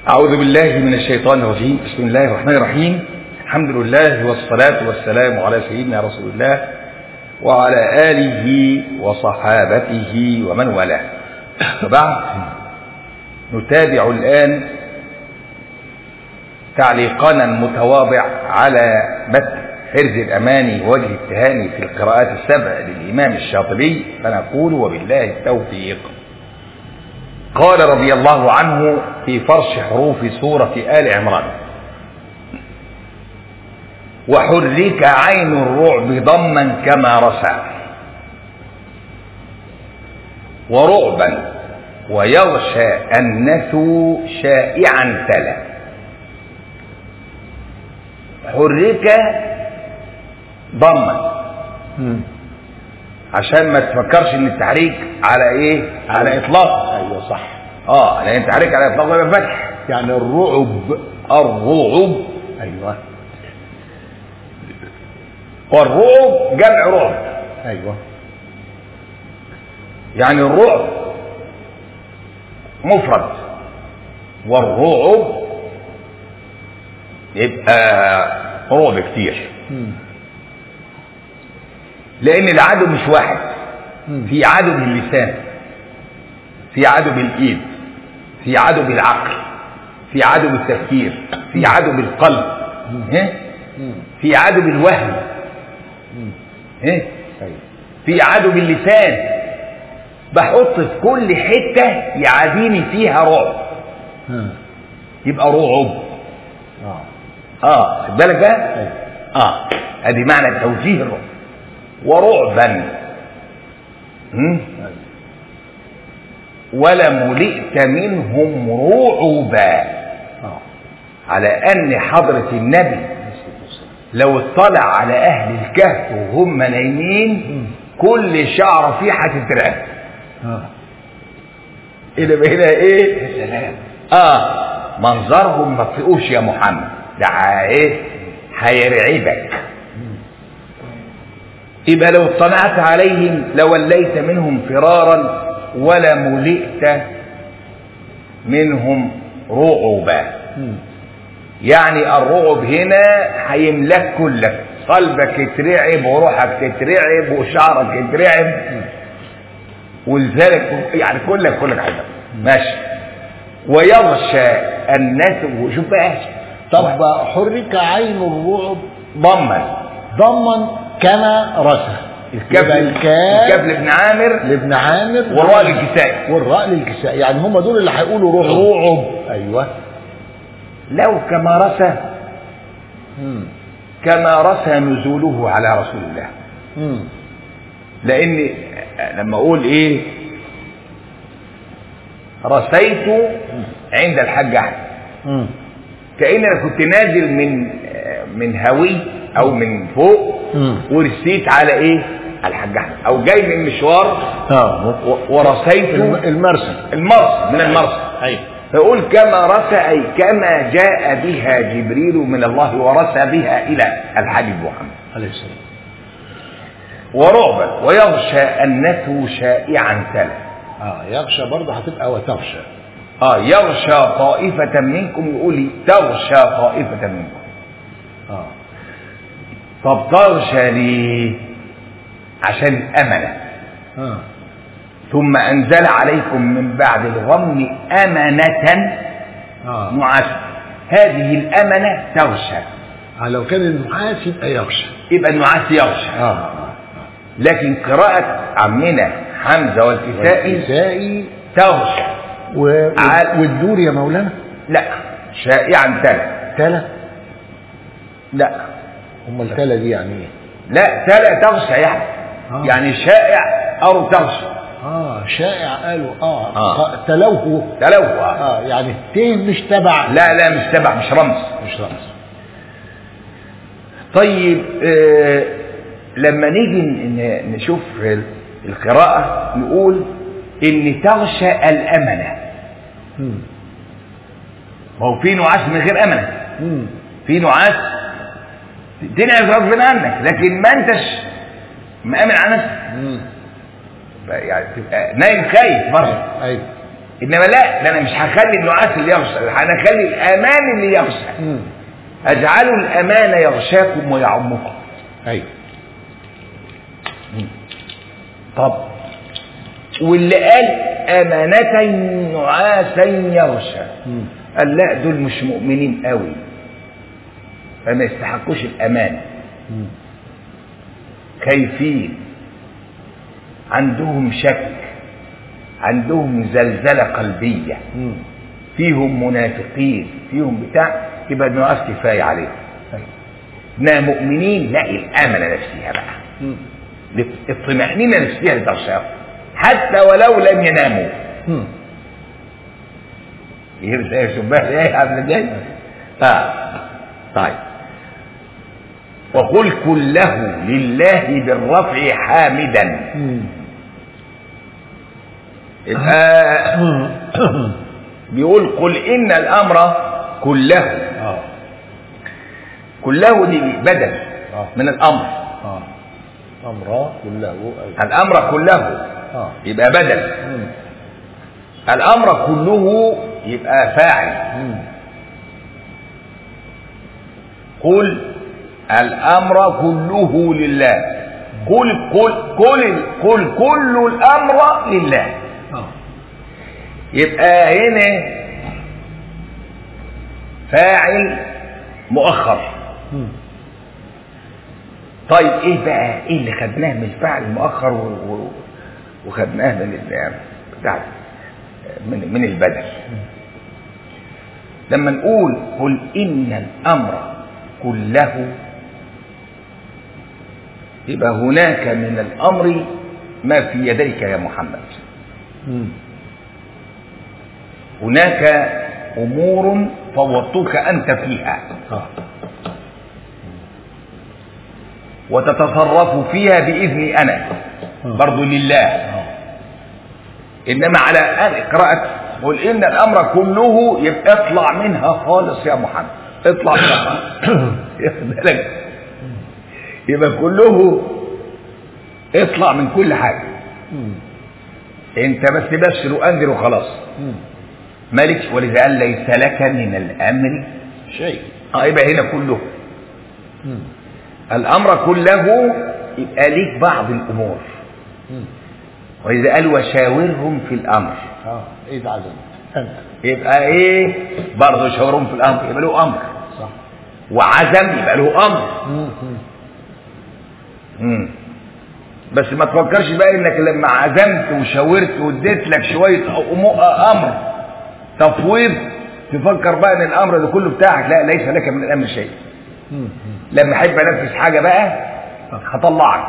أعوذ بالله من الشيطان الرجيم بسم الله الرحمن الرحيم الحمد لله والصلاة والسلام على سيدنا رسول الله وعلى آله وصحابته ومن والاه وبعد نتابع الآن تعليقنا المتواضع على متن حرز الأماني ووجه التهاني في القراءات السبع للإمام الشاطبي فنقول وبالله التوفيق قال رضي الله عنه في فرش حروف سورة آل عمران وحرك عين الرعب ضما كما رسى ورعبا ويغشى النثو شائعا تلا حرك ضما عشان ما تفكرش ان التحريك على ايه على اطلاق ايوه صح اه لان التحريك على اطلاق يبقى فتح يعني الرعب الرعب ايوه والرعب جمع رعب ايوه يعني الرعب مفرد والرعب يبقى رعب كتير مم. لان العدو مش واحد مم. في عدو باللسان في عدو بالايد في عدو بالعقل في عدو بالتفكير في عدو بالقلب ها؟ مم. في عدو بالوهم مم. ها؟ ايوه في عدو باللسان بحط في كل حتة يعاديني فيها رعب ها. يبقى رعب اه اه خد بالك بقى ايوه اه ادي معنى توجيه الرعب ورعبا هم؟ ايوه ولملئت منهم رعبا اه على ان حضرة النبي لو اطلع على اهل الكهف وهم نايمين كل شعره فيه هتترعب اه ايه ده هنا ايه سلام اه منظرهم ما تطيقوش يا محمد ده ع- ايه هيرعبك يبقى لو اطلعت عليهم لوليت منهم فرارا ولا ملئت منهم رعبا مم. يعني الرعب هنا هيملك كلك قلبك يترعب وروحك تترعب وشعرك يترعب ولذلك يعني كلك كلك هيبقى ماشي ويغشى الناس وشوف بقى طب حرك عين الرعب ضمن ضمن كما رسى الكبل يبقى الكاف الكبل ابن عامر لابن عامر والراء للكسائي والراء للكساء يعني هم دول اللي هيقولوا رعب رعب ايوه لو كما رسى مم. كما رسى نزوله على رسول الله مم. لان لما اقول ايه رسيت عند الحاج احمد مم. كأن انا كنت نازل من من هوي او من فوق مم. ورسيت على ايه على الحاج احمد او جاي من مشوار اه و- ورسيت الم- المرسى المرسى من المرسى ايوه فيقول كما رسى اي كما جاء بها جبريل من الله ورسى بها الى الحبيب محمد عليه السلام ورعبا ويغشى النثو شائعا تلا اه يغشى برضه هتبقى وتغشى اه يغشى طائفة منكم يقول لي تغشى طائفة منكم اه طب تغشى ليه عشان الأمنة اه ثم أنزل عليكم من بعد الغم أمنة اه نعاسا هذه الأمنة تغشى آه، لو كان النحاس يبقى يغشى يبقى النعاس يغشى اه لكن قراءة عمنا حمزة والكسائي الكسائي تغشى و... عال- والدور يا مولانا لا شائعا تلا تلا لا امال تلا دي يعني ايه لا تلا تغشى يعني آه. يعني شائع أو تغشى اه شائع قالوا اه, آه. تلوه تلوى اه يعني التين مش تبع لا لا مش تبع مش رمز مش رمز طيب آه لما نيجي ن- نشوف القراءة نقول إن تغشى الأمنة مم. ما هو في نعاس من غير أمنة مم. في نعاس تنعس غصب عنك لكن ما انتش مأمن على نفسك مم. يعني تبقى نايم خايف برضه ايوه انما لا ده انا مش هخلي النعاس اللي يغشى انا هخلي الامان اللي يغشى مم. اجعل الامان يغشاكم ويعمكم ايوه طب واللي قال امانة نعاسا يغشى مم. قال لا دول مش مؤمنين قوي فما يستحقوش الامان مم. خايفين عندهم شك عندهم زلزلة قلبية مم. فيهم منافقين فيهم بتاع يبقى النعاس كفاية عليهم ايوه انها مؤمنين لا الامنة نفسها بقى مم. الطمأنينة نفسها لتغشاهم حتى ولو لم يناموا مم. يرجع يشبه ايه قبل الجاي اه طيب وقل كله لله بالرفع حامدا مم. يبقى بيقول قل ان الامر كله اه كله دي بدل آه. من الامر اه امر كله ايوه الامر كله اه يبقى بدل مم. الامر كله يبقى فاعل مم. قل الامر كله لله قل قل قل قل كل الامر لله اه يبقى هنا فاعل مؤخر مم. طيب ايه بقى ايه اللي خدناه من الفعل المؤخر و... و... وخدناه من ال... بتاع من من البدل لما نقول قل ان الامر كله يبقى هناك من الامر ما في يديك يا محمد مم. هناك امور فوضتك انت فيها اه وتتصرف فيها باذني انا برضو لله اه انما على آن قراءة قل ان الامر كله يبقى اطلع منها خالص يا محمد اطلع منها ياخد بالك يبقى كله اطلع من كل حاجة مم. انت بس بشر وانذر وخلاص مم. مالكش ولذا قال ليس لك من الامر شيء اه يبقى هنا كله مم. الامر كله يبقى ليك بعض الامور مم. واذا قال وشاورهم في الامر اه اذا عزمت انت يبقى ايه برضه شاورهم في الامر يبقى له امر صح وعزم يبقى له امر مم. مم. مم. بس ما تفكرش بقى انك لما عزمت وشاورت واديت لك شويه أمو- امر تفويض تفكر بقى ان الامر ده كله بتاعك لا ليس لك من الامر شيء مم. مم. لما احب انفذ حاجه بقى هطلعك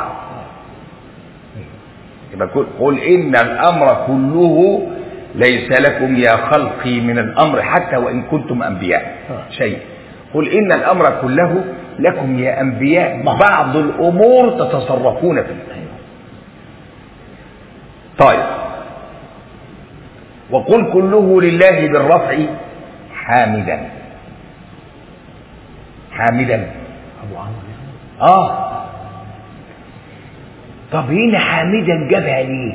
يبقى قل- قل ان الامر كله ليس لكم يا خلقي من الامر حتى وان كنتم انبياء آه. شيء قل ان الامر كله لكم يا انبياء بعض. بعض الامور تتصرفون فيها طيب وقل كله لله بالرفع حامدا حامدا ابو عمرو يعني اه طب هنا حامدا جابها ليه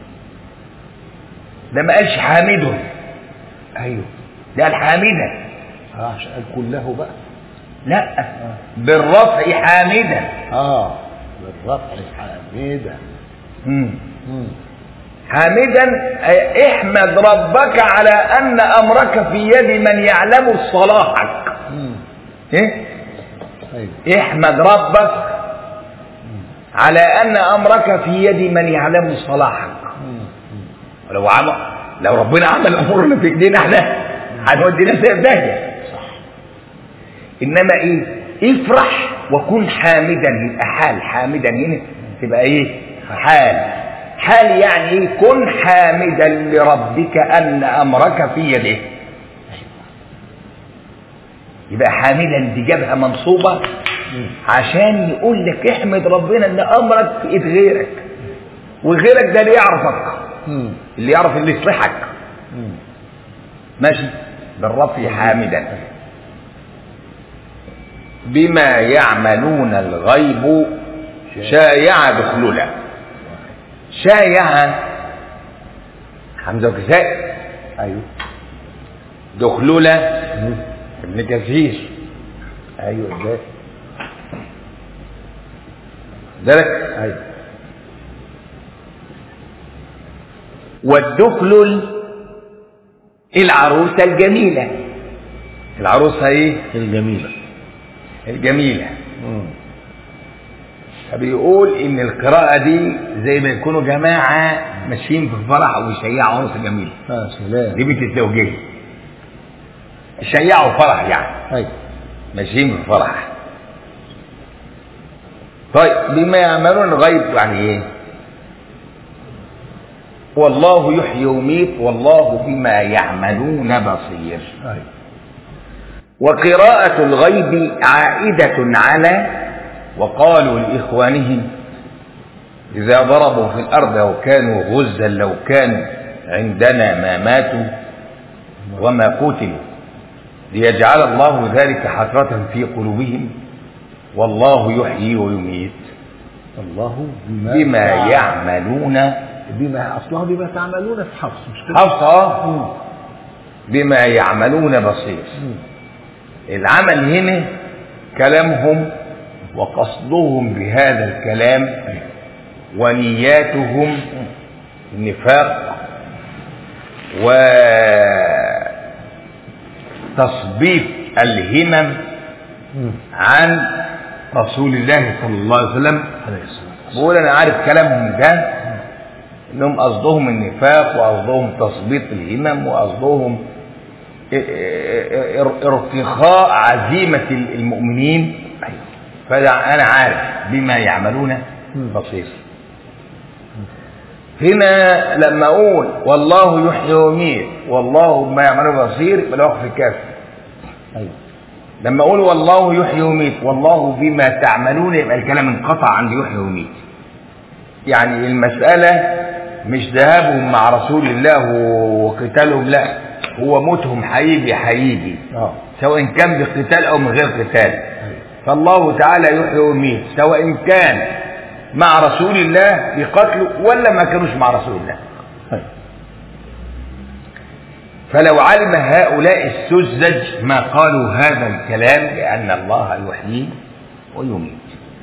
ده ما قالش حامد ايوه ده قال حامدا اه عشان قال كله بقى لا بالرفع حامدا اه بالرفع حميدا مم. مم. حامدا أي احمد ربك على ان امرك في يد من يعلم صلاحك مم. ايه ايوه احمد ربك على ان امرك في يد من يعلم صلاحك مم. مم. ولو عمل لو ربنا عمل امورنا في ايدينا احنا هنودي نفسنا في داهيه صح انما ايه افرح وكن حامدا يبقى حال حامدا هنا تبقى ايه حال حال يعني ايه كن حامدا لربك ان امرك في يده يبقى حامدا دي جابها منصوبه مم. عشان يقول لك احمد ربنا ان امرك في ايد غيرك وغيرك ده اللي يعرفك مم. اللي يعرف اللي يصلحك مم. ماشي بالرفع حامدا بما يعملون الغيب شايع دخلولا شايع حمزه وكساء ايوه دخلولة مم. ابن كثير ايوه ازاي ذلك ايوه والدخلل العروسة الجميلة العروسة ايه الجميلة الجميلة مم. فبيقول ان القراءة دي زي ما يكونوا جماعة ماشيين في فرح ويشيعوا عروسة جميلة اه سلام دي بنت الزوجية يشيعوا فرح يعني ايوه ماشيين في فرح طيب بما يعملون الغيب يعني ايه والله يحيي ويميت والله بما يعملون بصير ايوه وقراءة الغيب عائدة على وقالوا لإخوانهم إذا ضربوا في الأرض وكانوا غزا لو كان عندنا ما ماتوا وما قتلوا ليجعل الله ذلك حسرة في قلوبهم والله يحيي ويميت الله بما بما تعمل- يعملون بما اصلها بما تعملون في حفص مش كده؟ حفصة مم. بما يعملون بصير مم. العمل هنا كلامهم وقصدهم بهذا الكلام ونياتهم نفاق وتصبيط الهمم مم. عن رسول الله صلى الله عليه وسلم عليه الصلاة والسلام بقول انا عارف كلامهم ده انهم قصدهم النفاق وقصدهم تثبيط الهمم وقصدهم ار- ارتخاء عزيمة المؤمنين فده انا عارف بما يعملون بصير هنا لما اقول والله يحيي ويميت والله بما يعملون بصير يبقى ده وقف الكاف ايوه لما اقول والله يحيي ويميت والله بما تعملون يبقى الكلام انقطع عند يحيي ويميت يعني المسألة مش ذهابهم مع رسول الله وقتالهم لا هو موتهم هيجي هيجي اه سواء كان بقتال او من غير قتال ايوه فالله تعالى يحيي ويميت سواء كان مع رسول الله بقتله ولا ما كانوش مع رسول الله ايوه فلو علم هؤلاء السذج ما قالوا هذا الكلام لأن الله يحيي ويميت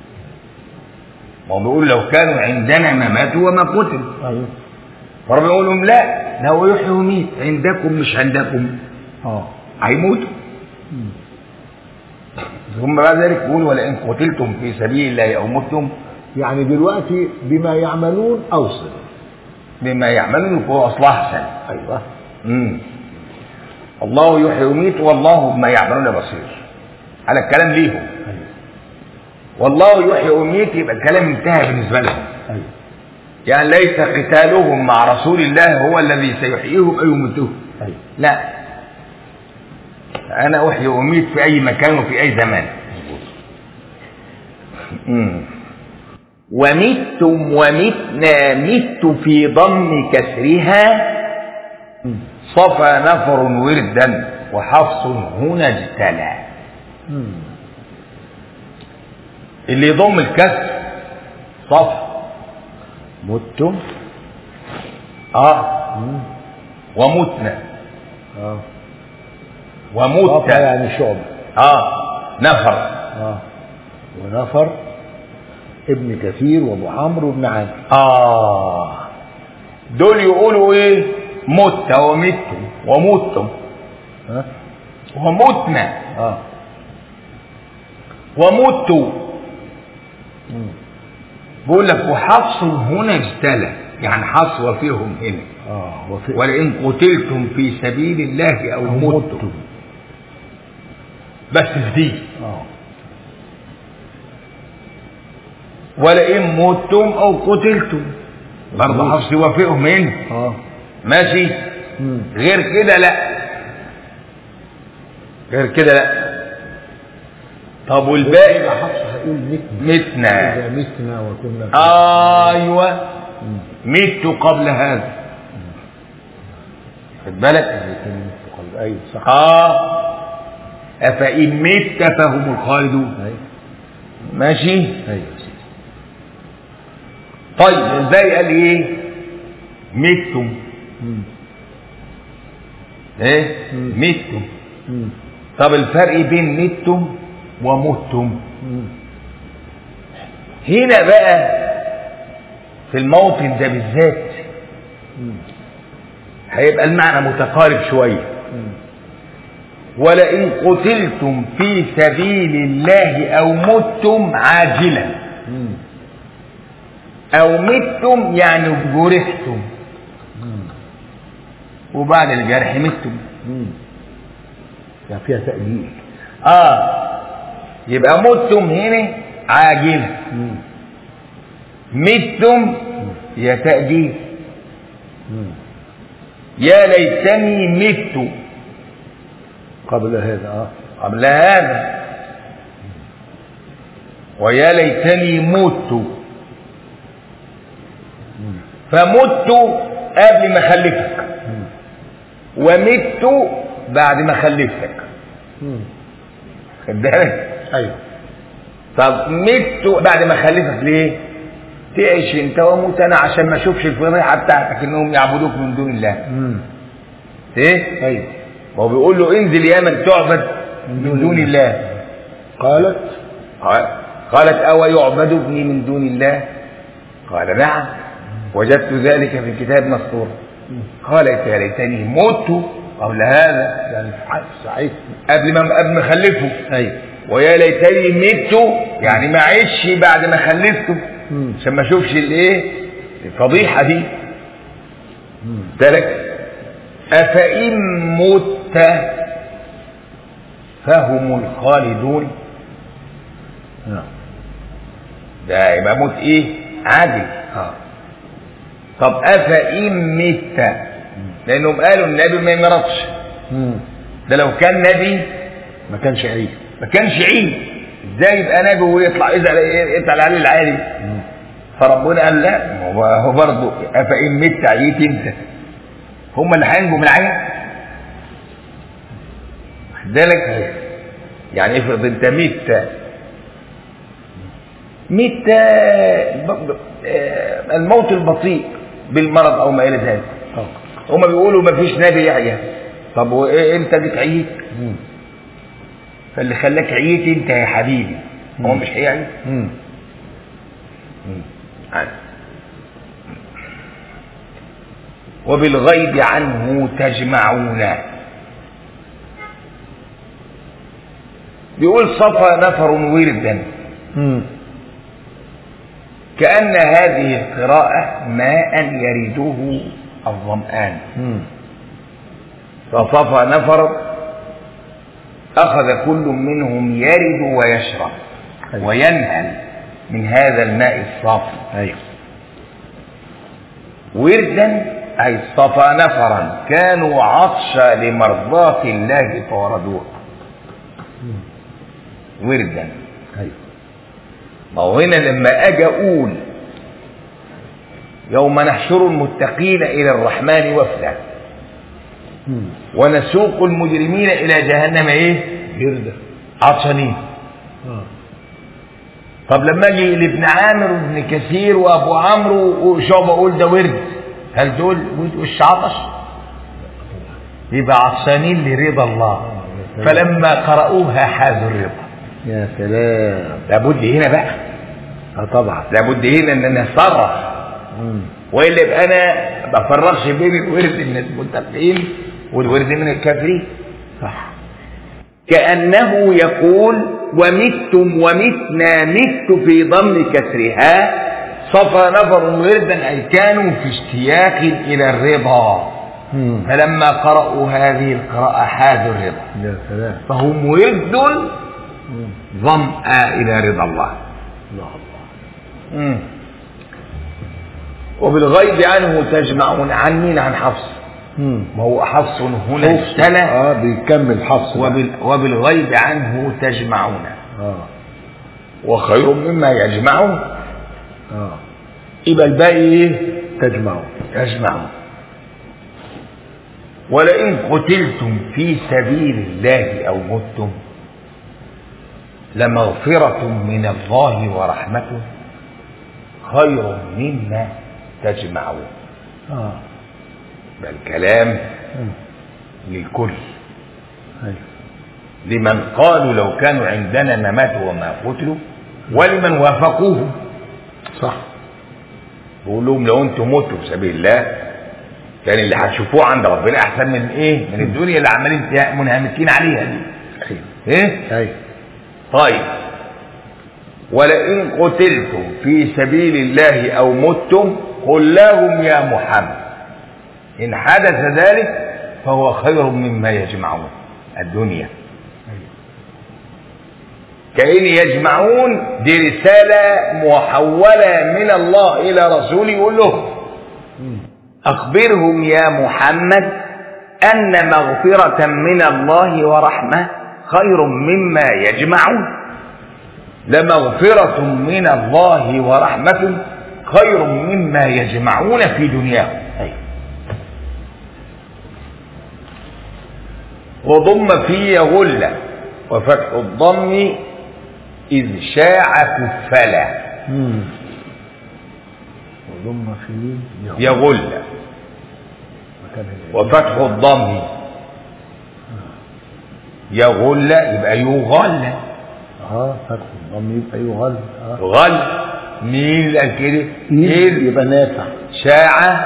وهم بيقولوا لو كانوا عندنا ما ماتوا وما قتلوا ايوه فربنا يقول لهم لا ده هو يحيي ويميت عندكم مش عندكم اه هيموتوا مم. ثم بعد ذلك يقول ولئن قتلتم في سبيل الله او متم يعني دلوقتي بما يعملون اوصل بما يعملون يكون اصلها احسن ايوه مم. الله يحيي ويميت والله بما يعملون بصير على الكلام ليهم ايوه والله يحيي ويميت يبقى الكلام انتهى بالنسبه لهم ايوه يعني ليس قتالهم مع رسول الله هو الذي سيحييهم او يميتهم ايوه لا انا احيي واميت في اي مكان وفي اي زمان مم. ومتم ومتنا مت في ضم كسرها مم. صفى نفر وردا وحفص هنا اجتلى مم. اللي يضم الكسر صفى متم اه مم. ومتنا اه ومت صفا يعني شعب اه نفر اه ونفر ابن كثير وابو عمرو بن عامر اه دول يقولوا ايه مت ومتم ومتم ها ومتنا اه ومتوا مم. بيقول لك وحفص هنا اجتلى يعني حصوى فيهم هنا اه وفي ولئن قتلتم في سبيل الله او متم بس في دي اه ولئن متم او قتلتم برضه حفص يوافقهم هنا اه ماشي مم. غير كده لا غير كده لا طب والباقي يبقى حفص هيقول متنا متنا إذا متنا وكنا في- ايوه مم. مت قبل هذا خد بالك إذا كان مت قبل ايوه صح اه افان مت فهم الخالدون ايوه ماشي ايوه يا سيدي طيب الباقي قال ايه متم مم. ايه مم. متم مم. طب الفرق بين متم ومتم مم. هنا بقى في الموطن ده بالذات مم. هيبقى المعنى متقارب شويه مم. ولئن قتلتم في سبيل الله او متم عاجلا مم. او متم يعني جرحتم مم. وبعد الجرح متم مم. يعني فيها تأجيل اه يبقى متم هنا عاجلا مم. متم يا تأجيل مم. يا ليتني مت قبل هذا اه قبل هذا ويا ليتني مت مم. فمت قبل ما خلفتك مم. ومت بعد ما خلفتك مم. خد بالك ايوه طب مت بعد ما خلفتك ليه؟ تعيش انت واموت انا عشان ما اشوفش الفضيحه بتاعتك انهم يعبدوك من دون الله مم. ايه؟ ايوه هو بيقول له انزل يا من تعبد من دون الله قالت قالت أو يعبد ابني من دون الله قال نعم وجدت ذلك في الكتاب مسطورا قالت يا ليتني مت قبل هذا يعني سعيد قبل ما قبل ما خلفه ايوه ويا ليتني مت يعني ما عيش بعد ما خلفته مم. عشان ما اشوفش الايه الفضيحه دي مم. ذلك افان مت فهم الخالدون نعم ده يبقى موت ايه عادل اه طب افان مت لانهم قالوا النبي ما يمرضش مم. ده لو كان نبي ما كانش عيد ما كانش عيد ازاي يبقى نبي ويطلع يزعل يطلع عليه العالي مم. فربنا قال لا هو هو برضه افان مت عييت انت هم اللي هينجوا من العين واخد بالك يعني افرض انت مت مت ب- ب- آه، الموت البطيء بالمرض او ما الى ذلك اه هم بيقولوا ما فيش نبي يحيى طب وايه انت جيت عييت مم. فاللي خلاك عييت انت يا حبيبي هو مم. مش هيعيد مم. عنه وبالغيب عنه تجمعون بيقول صفى نفر وردا مم. كأن هذه القراءة ماء يريده الظمآن مم. فصفى نفر أخذ كل منهم يرد ويشرب أيوة. وينهل من هذا الماء الصافي ايوه وردا أي صفى نفرا كانوا عطشا لمرضاة الله فوردوه وردا ايوه ما هو هنا لما أجي أقول يوم نحشر المتقين إلى الرحمن وفدا مم. ونسوق المجرمين إلى جهنم إيه؟ جردة عطشانين اه طب لما اجي لابن عامر وابن كثير وابو عمرو وشعبه اقول ده ورد هل دول وش عطش؟ يبقى عطشانين لرضا الله فلما قرأوها حازوا الرضا يا سلام لابد هنا بقى اه طبعا لابد هنا ان انا اتصرف مم. والا يبقى انا ما بفرقش بين الورد من المتقين والورد من الكافرين صح كأنه يقول ومتم ومتنا مت في ضم كسرها صفى نفر وردا أي كانوا في اشتياق إلى الرضا مم. فلما قرأوا هذه القراءة حازوا الرضا يا سلام فهم ورد مم. ظمأ إلى رضا الله الله الله وبالغيب عنه تجمعون عن مين عن حفص مم. ما هو حفص هنا حفص. ابتلى اه بيكمل حفص بقى. وبال وبالغيب عنه تجمعون اه وخير مما يجمعون اه يبقى الباقي ايه تجمعوا تجمعون ولئن قتلتم في سبيل الله او متم لمغفرة من الله ورحمته خير مما تجمعون اه بل الكلام مم. للكل أيوة. لمن قالوا لو كانوا عندنا ما ماتوا وما قتلوا ولمن وافقوه صح بقول لهم لو انتم متوا في سبيل الله كان اللي هتشوفوه عند ربنا احسن من ايه؟ من الدنيا اللي عمالين ت- منهمكين عليها دي. أيوة. ايه؟ أيوة. طيب ولئن قتلتم في سبيل الله او متم قل لهم يا محمد ان حدث ذلك فهو خير مما يجمعون الدنيا كأن يجمعون دي رسالة محولة من الله إلى رسوله يقول لهم مم. أخبرهم يا محمد أن مغفرة من الله ورحمة خير مما يجمعون لمغفرة من الله ورحمة خير مما يجمعون في دنياهم وضم في يغل وفتح الضم إذ شاع كفلا مم. وضم فيه يغل مكان ال- وفتح الضم يغل يبقى يغل اه فتح الضم يبقى يغل اه غل مين اللي قال كده؟ إيه إذ يبقى نافع شاع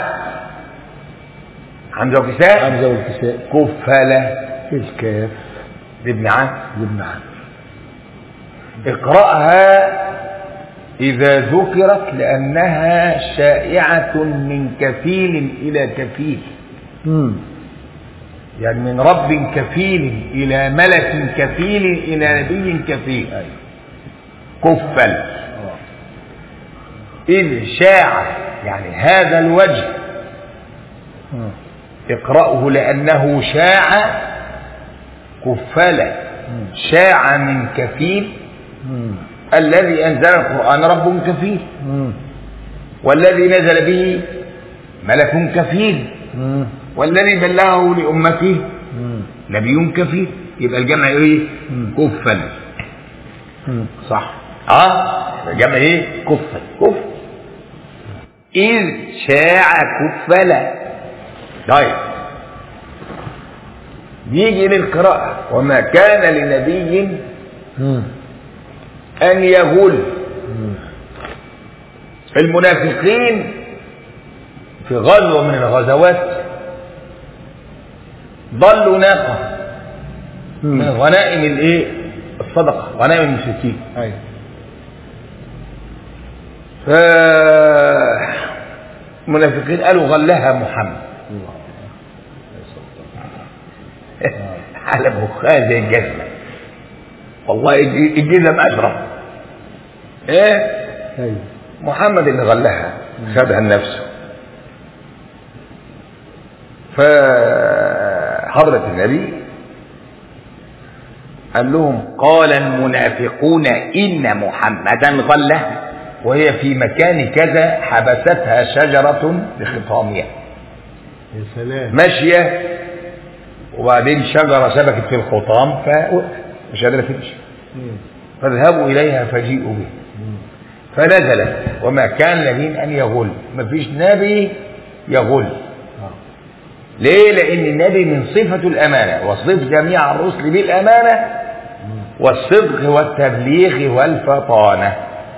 حمزة وكساء حمزة والكساء كفلة الكاف لابن عم لابن عم اقرأها إذا ذكرت لأنها شائعة من كفيل إلى كفيل مم. يعني من رب كفيل إلى ملك كفيل إلى نبي كفيل أيوة. كفل اه إذ شاع يعني هذا الوجه مم. اقرأه لأنه شاع كفلة مم. شاع من كفيل مم. الذي أنزل القرآن رب كفيل مم. والذي نزل به ملك كفيل مم. والذي بلغه لأمته مم. نبي كفيل يبقى الجمع ايه مم. كفل مم. صح اه الجمع ايه كفل كفل إذ شاع كفلا طيب يجي للقراءة وما كان لنبي مم. أن يغل مم. المنافقين في غزوة من الغزوات ضلوا ناقة من مم. غنائم الايه الصدقة غنائم المشركين أيوة. فالمنافقين قالوا غلها محمد الله على مخها زي الجزمة والله الج- الجزم أشرف ايه أيوة. محمد اللي غلها خدها لنفسه فحضرة النبي قال لهم قال المنافقون إن محمدا غلها وهي في مكان كذا حبستها شجرة بخطامها يا سلام ماشية وبعدين شجرة شبكت في الخطام فوقفت مش قادرة تمشي مم. فاذهبوا إليها فجيئوا به مم. فنزلت وما كان نبي أن يغل مفيش نبي يغل آه. ليه؟ لأن النبي من صفة الأمانة وصف جميع الرسل بالأمانة مم. والصدق والتبليغ والفطانة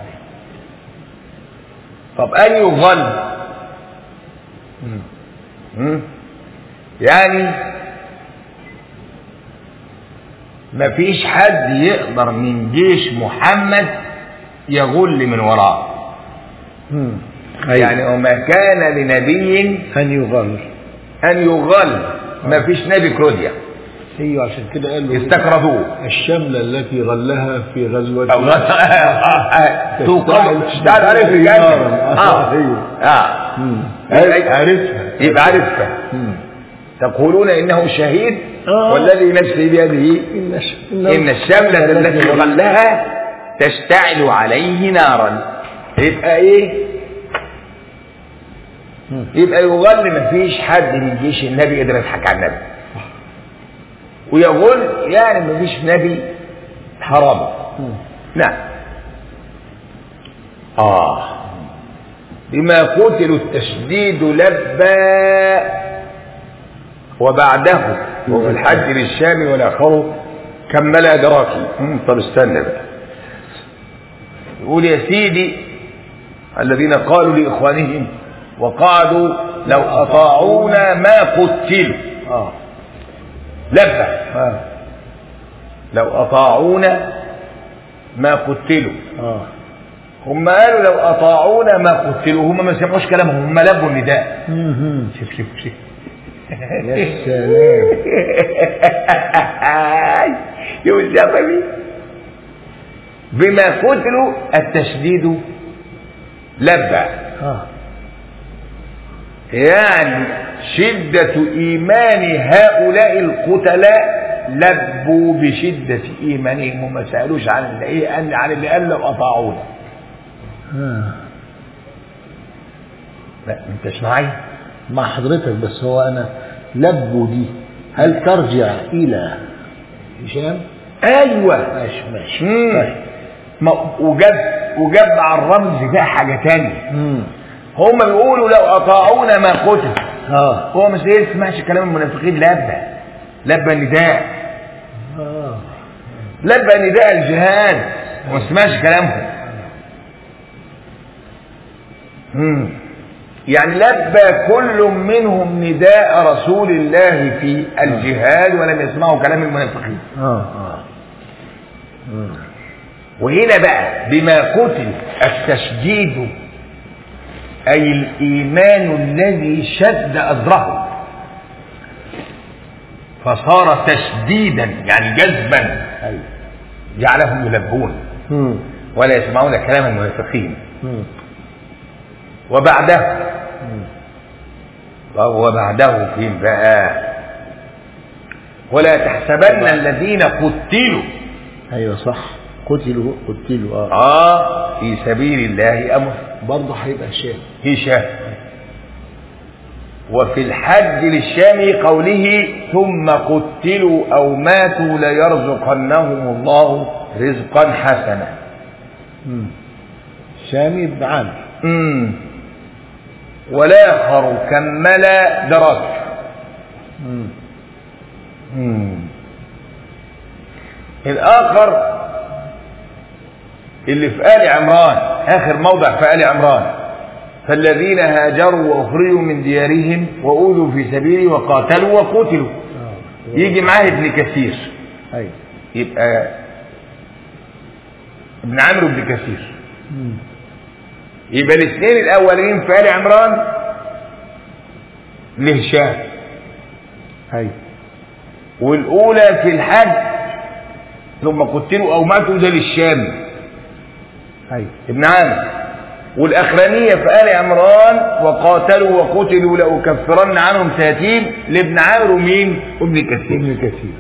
طب أن يغل مم. مم. يعني مفيش حد يقدر من جيش محمد يغل من وراه مم. يعني وما كان لنبي أن يغل أن يغل مفيش نبي كروديا أيوة عشان كده قال له استكردوه الشملة التي غلها في غزوة أو غل توقف تشتغل عليه في الجنة اه أيوة. اه مم. يبقى- عرفها يبقى عرفها مم. تقولون إنه شهيد آه. والذي نفسي بيده إن الش- إن الشملة التي غلها تشتعل عليه نارا يبقى إيه؟ مم. يبقى يغل مفيش حد من جيش النبي قدر يضحك على النبي ويغل يعني مفيش نبي حرام مم. نعم آه بما قتلوا التشديد لبى وبعده وفي الحج للشام والآخر كمل أدراكي مم، طب استنى بقى يقول يا سيدي الذين قالوا لإخوانهم وقعدوا لو أطاعونا ما قتلوا اه لبى اه لو أطاعونا ما قتلوا اه هم قالوا لو أطاعونا ما قتلوا هم ما سمعوش كلامهم هم لبوا النداء مهم. شوف شوف شوف يا سلام شوف الزفري بما قتلوا التشديد لبى اه يعني شدة إيمان هؤلاء القتلاء لبوا بشدة إيمانهم وما سألوش عن اللي إيه قال عن اللي قال لو أطاعونا آه. لا أنت معي مع حضرتك بس هو انا لبوا دي هل ترجع الى هشام أيوه ماشي ماشي مم. طيب. ما- وجاب وجاب على الرمز ده حاجة تانية مم. هم بيقولوا لو أطاعونا ما قتل اه هو مش ايه يسمعش كلام المنافقين لبى لبى نداء اه لبى نداء الجهاد وما سمعش كلامهم مم. يعني لبى كل منهم نداء رسول الله في الجهاد ولم يسمعوا كلام المنافقين اه اه مم. وهنا بقى بما قتل التشديد أي الإيمان الذي شد أزره فصار تشديدا يعني جذبا ايوه جعلهم يلبون مم. ولا يسمعون كلام المنافقين مم. وبعده مم. طب وبعده فين بقى ولا تحسبن الذين قتلوا ايوه صح قتلوا قتلوا اه اه في سبيل الله امر برضه هيبقى هشام هشام وفي الحج للشام قوله ثم قتلوا او ماتوا ليرزقنهم الله رزقا حسنا مم. شامي بن عامر امم والاخر كمل درك مم. مم. الاخر اللي في ال عمران اخر موضع في ال عمران فالذين هاجروا واخرجوا من ديارهم واوذوا في سبيلي وقاتلوا وقتلوا اه يجي معاه ابن كثير ايوه يبقى ابن عمرو بن كثير مم. يبقى الاثنين الاولين في ال عمران لهشام ايوه والاولى في الحج ثم قتلوا او ماتوا ده للشام ايوه ابن عامر والاخرانيه في ال عمران وقاتلوا وقتلوا لاكفرن عنهم سيئاتهم لابن عامر ومين؟ وابن كثير ابن كثير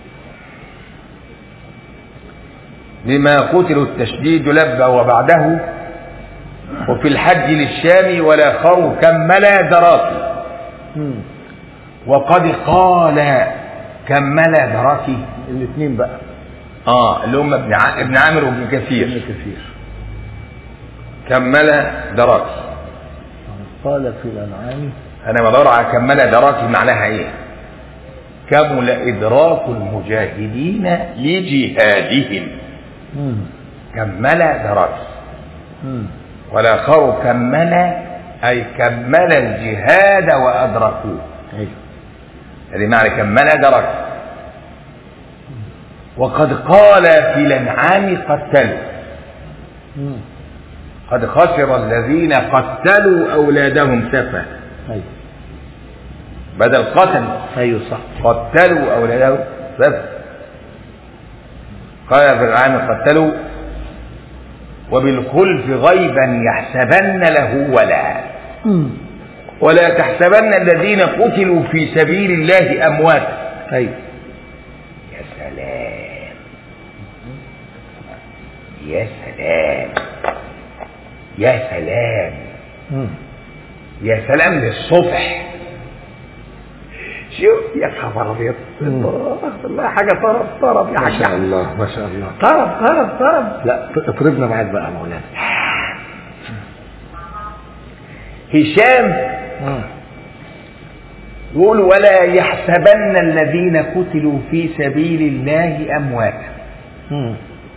لما قتلوا التشديد لبى وبعده وفي الحج للشام والاخر كمل دراكي مم. وقد قال كمل دراكي الاثنين بقى اه اللي هم ابن ع- ابن عامر وابن ابن كثير كثير كمل دراكي قال في الانعام انا بدور على كمل دراكي معناها ايه كمل ادراك المجاهدين لجهادهم مم. كمل دراكي مم. والاخر كمل اي كمل الجهاد وادركوه ايوه هذه معنى كمل درك وقد قال في الانعام قتلوا مم. قد خسر الذين قتلوا اولادهم سفها ايوه بدل قتل ايوه صح قتلوا اولادهم سفها قال في الانعام قتلوا وبالخلف غيبا يحسبن له ولا مم. ولا تحسبن الذين قتلوا في سبيل الله امواتا ايوه يا سلام يا سلام يا سلام مم. يا سلام للصبح شوف يا خبر ابيض الله الله حاجه طرب طرب يا ما شاء حاج الله ما شاء الله طرب طرب طرب لا اطربنا معاك بقى يا مولانا هشام مم. يقول ولا يحسبن الذين قتلوا في سبيل الله أمواتا مم.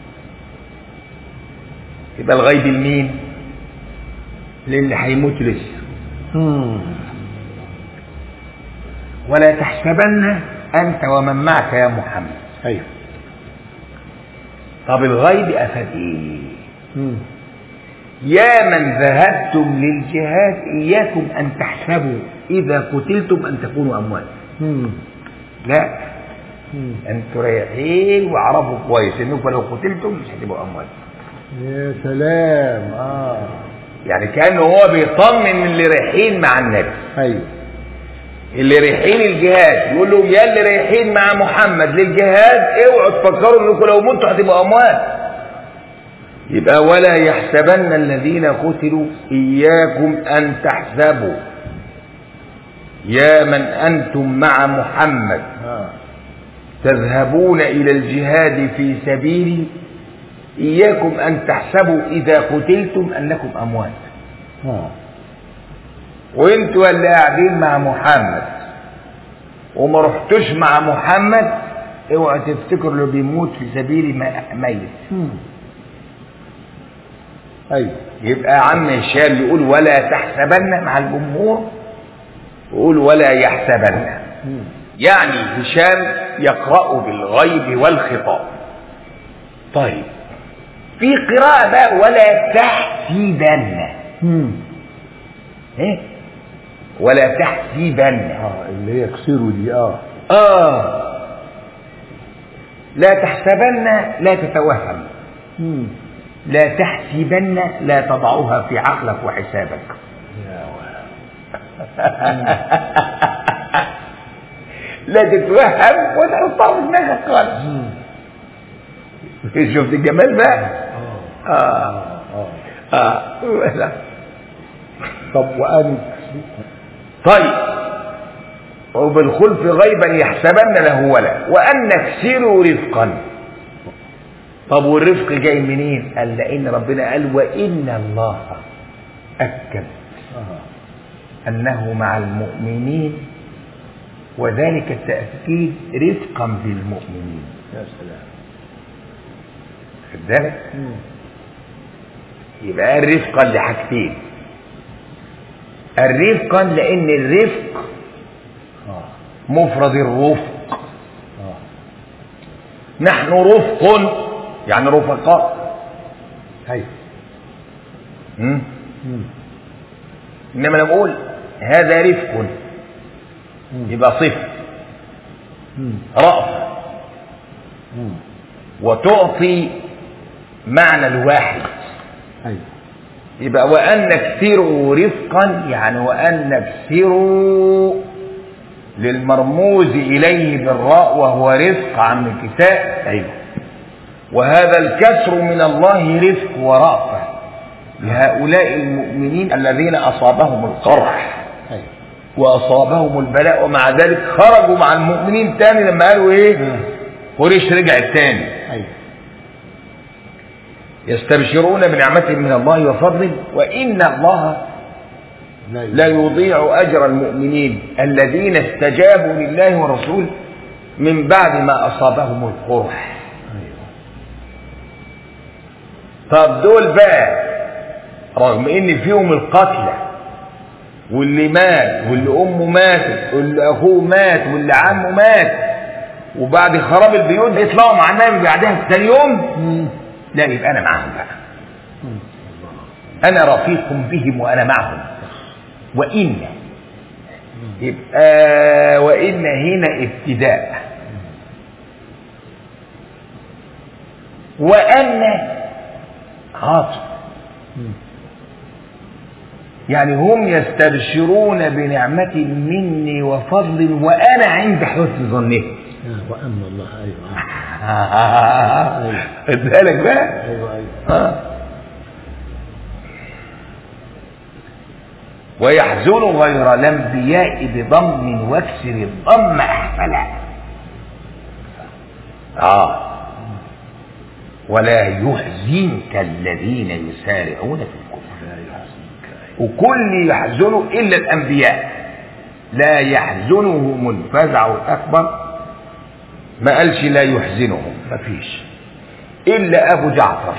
يبقى الغيب لمين؟ للي هيموت لسه مم. ولا تحسبن أنت ومن معك يا محمد أيوه طب الغيب أفاد إيه؟ مم. يا من ذهبتم للجهاد إياكم أن تحسبوا إذا قتلتم أن تكونوا أموات مم. لا مم. أنتوا رايحين واعرفوا كويس إنكم لو قتلتم مش هتبقوا أموات يا سلام اه يعني كأنه هو بيطمن اللي رايحين مع النبي ايوه اللي رايحين الجهاد يقول لهم يا اللي رايحين مع محمد للجهاد اوعوا تفكروا انكم لو متوا هتبقوا اموات يبقى ولا يحسبن الذين قتلوا اياكم ان تحسبوا يا من انتم مع محمد اه تذهبون الى الجهاد في سبيلي اياكم ان تحسبوا اذا قتلتم انكم اموات اه وانتوا اللي قاعدين مع محمد وما رحتوش مع محمد اوعوا تفتكروا اللي بيموت في سبيل ما- ميت مم. ايوه يبقى عم هشام يقول ولا تحسبن مع الجمهور يقول ولا يحسبن مم. يعني هشام يقرأ بالغيب والخطاب طيب في قراءة بقى ولا تحسبن مم. ايه ولا تحسبن اه اللي هي كسروا دي اه آه لا تحسبن لا تتوهم مم. لا تحسبن لا تضعها في عقلك وحسابك يا ولد لا تتوهم وتحطها في دماغك خالص مم. شفت الجمال بقى اه آه اه آه لا. طب وأن طيب وبالخلف غيبا يحسبن له ولا وأن نكسروا رفقا طب والرفق جاي منين قال لأن ربنا قال وإن الله أكد آه. أنه مع المؤمنين وذلك التأكيد رفقا بالمؤمنين يا سلام خد بالك مم. يبقى قال رفقا لحاجتين الرفقا لأن الرفق اه مفرد الرفق اه نحن رفق يعني رفقاء هاي م? مم. إنما لما أقول هذا رفق مم. يبقى صفة مم. رأفة مم. وتعطي معنى الواحد هاي يبقى وأن نكسروا رفقا يعني وأن نكسروا للمرموز إليه بالراء وهو رفق عن الكساء أيوه وهذا الكسر من الله رفق ورأفة لهؤلاء المؤمنين الذين أصابهم القرح هاي وأصابهم البلاء ومع ذلك خرجوا مع المؤمنين تاني لما قالوا إيه مم. قريش رجعت تاني هاي يستبشرون بنعمة من الله وفضل وإن الله لا لا يضيع أجر المؤمنين الذين استجابوا لله والرسول من بعد ما أصابهم القرح ايوه طب دول بقى رغم ان فيهم القتلى واللي مات واللي امه ماتت واللي اخوه مات واللي عمه مات وبعد خراب البيوت يطلعوا مع النبي بعدها ثاني يوم مم. لا يبقى انا معاهم بقى مم. انا رفيق بهم وانا معهم وان يبقى وان هنا ابتداء وان عاطف مم. يعني هم يستبشرون بنعمة مني وفضل وأنا عند حسن ظنهم آه، وأما الله أيوه خد بالك بقى أيوه أيوه آه. ويحزن غير الأنبياء بضم واكسر الضم أحفلا آه ولا يحزنك الذين يسارعون في الكفر لا يحزنك وكل يحزنوا إلا الأنبياء لا يحزنهم الفزع الأكبر ما قالش لا يحزنهم مفيش إلا أبو جعفر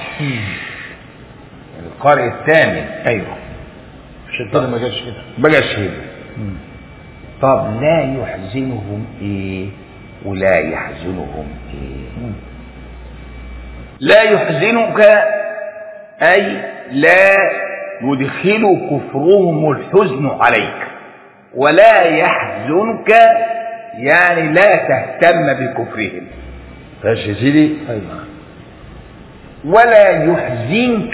القارئ الثامن ايوه عشان كده ما جاش هنا بقى شهيد طب لا يحزنهم ايه ولا يحزنهم ايه لا يحزنك اي لا يدخل كفرهم الحزن عليك ولا يحزنك يعني لا تهتم بكفرهم ماشي يا سيدي ايوه ولا يحزنك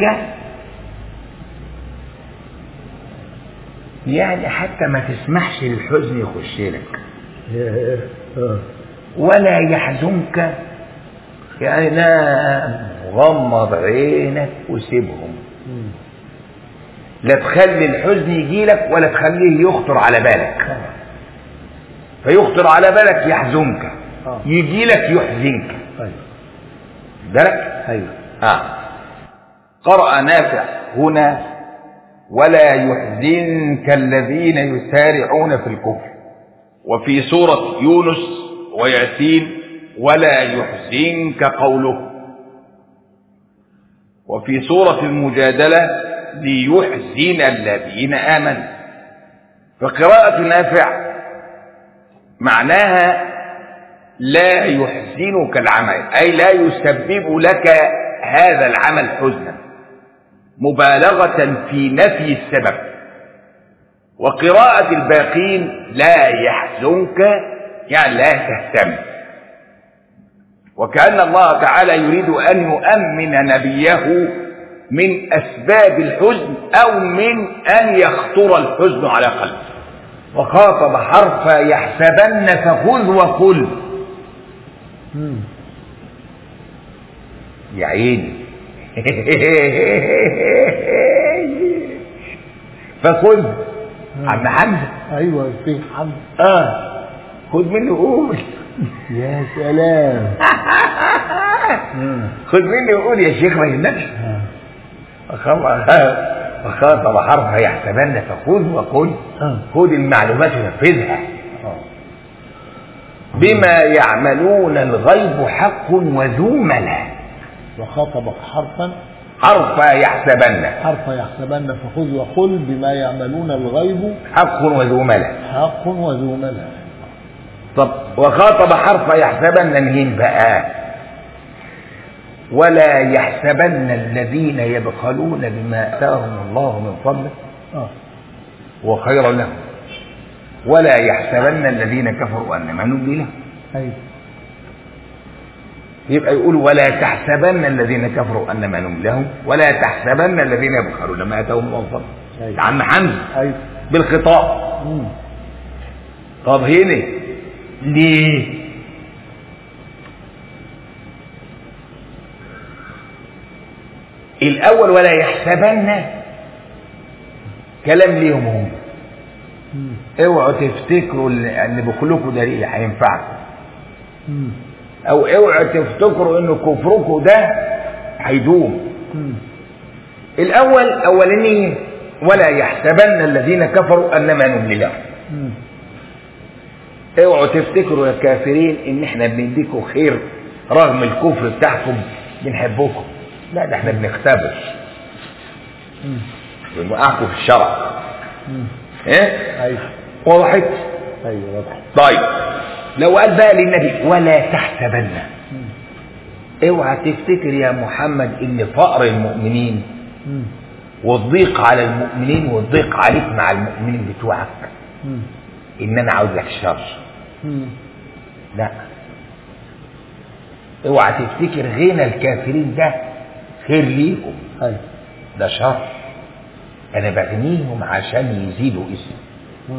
يعني حتى ما تسمحش للحزن يخش لك آه. ولا يحزنك يعني نام غمض عينك وسيبهم مم. لا تخلي الحزن يجي لك ولا تخليه يخطر على بالك فيخطر على بالك يحزنك آه. يجي لك يحزنك ايوه بالك ايوه آه. قرأ نافع هنا ولا يحزنك الذين يسارعون في الكفر وفي سورة يونس وياسين ولا يحزنك قوله وفي سورة المجادلة ليحزن الذين آمنوا فقراءة نافع معناها لا يحزنك العمل أي لا يسبب لك هذا العمل حزنا مبالغة في نفي السبب وقراءة الباقين لا يحزنك يعني لا تهتم وكأن الله تعالى يريد أن يؤمن نبيه من أسباب الحزن أو من أن يخطر الحزن على قلبه وخاطب حرف يحسبن فخذ وقل مم. يا عيني فخذ عم حمزة ايوه في حمد اه خذ منه قول يا سلام مم. خذ مني وقول يا شيخ ما يهمكش آه. فخاطب فخاطب حرف يحسبن فخذ وقل آه. خذ المعلومات ونفذها آه. بما يعملون الغيب حق وذو ملا وخاطب حرفا حرف يحسبن حرف يحسبن فخذ وقل بما يعملون الغيب حق وذو ملا حق وذو ملا طب وخاطب حرف يحسبن مين بقى ولا يحسبن الذين يبخلون بما اتاهم الله من فضله اه هو خير لهم ولا يحسبن الذين كفروا انما نملي لهم ايوه يبقى يقول ولا تحسبن الذين كفروا انما نملي لهم ولا تحسبن الذين يبخلون بما اتاهم الله من فضله أيوة. يا عم حمزه ايوه بالخطاب مم. طب هنا ليه الاول ولا يحسبن كلام ليهم هم مم. اوعوا تفتكروا اللي اللي بخلكوا ده اللي هينفعكم مم. او اوعوا تفتكروا ان كفركم ده هيدوم مم. الاول اولاني ولا يحسبن الذين كفروا انما نملي لهم مم. اوعوا تفتكروا يا كافرين ان احنا بنديكم خير رغم الكفر بتاعكم بنحبكم لا ده احنا بنختبر مم. بنوقعكم في الشرع مم. ايه ايوه وضحت ايوه واضح طيب لو قال بقى للنبي ولا تحسبن مم. اوعى تفتكر يا محمد ان فقر المؤمنين مم. والضيق على المؤمنين والضيق عليك مع المؤمنين بتوعك مم. ان انا عاوز لك شر مم. لا اوعى تفتكر غنى الكافرين ده خير ليكم ايوه ده شر انا بغنيهم عشان يزيدوا اسم مم.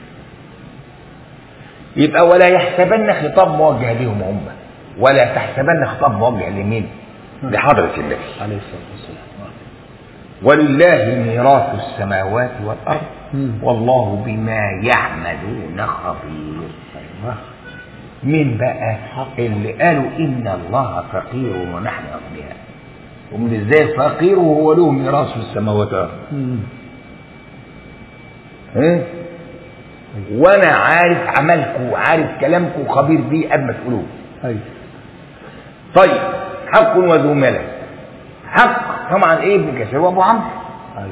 يبقى ولا يحسبن خطاب موجه ليهم هم ولا تحسبن خطاب موجه لمين لحضرة النبي عليه الصلاه والسلام ولله ميراث السماوات والارض مم. والله بما يعملون خبير ايوه مين بقى اللي قالوا ان الله فقير ونحن اغنياء ومن ازاي فقير وهو له ميراث في السماوات والارض مم. ها؟ وانا عارف عملكم وعارف كلامكم وخبير بيه قبل ما تقولوه ايوه طيب حق وذو ملك حق طبعا ايه ابن كثير وابو عمرو ايوه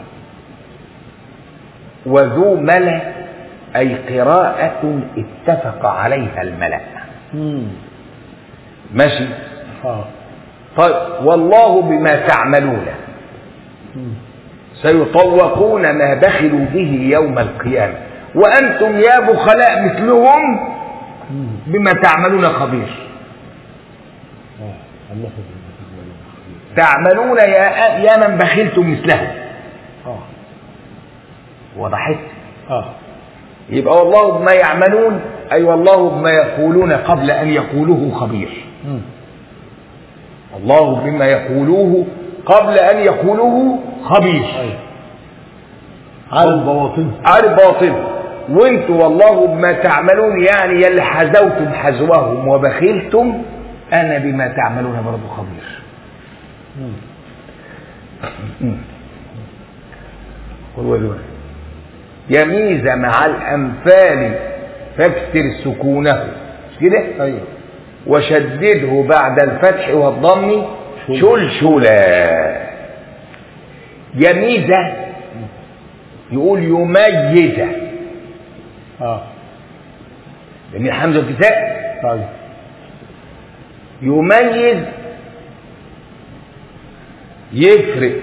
وذو ملأ أي قراءة اتفق عليها الملأ مم. ماشي اه طيب والله بما تعملون مم. سيطوقون ما بخلوا به يوم القيامة وأنتم يا بخلاء مثلهم مم. بما تعملون خبير اه الله تعملون يا يا من بخلتم مثلهم اه وضحت اه يبقى والله بما يعملون أي والله بما يقولون قبل أن يقولوه خبير مم. الله بما يقولوه قبل أن يقولوه خبير ايوه عارف بواطنه عارف باطل وانتوا والله بما تعملون يعني يلي حزوتم حزوهم وبخلتم انا بما تعملون برضه خبير مم. قل ودون يميز مع الامثال فاكسر سكونه مش كده ايوه وشدده بعد الفتح والضم شل. شلشلا يميز يقول يميز اه لان حمزه الكساء طيب يميز يفرق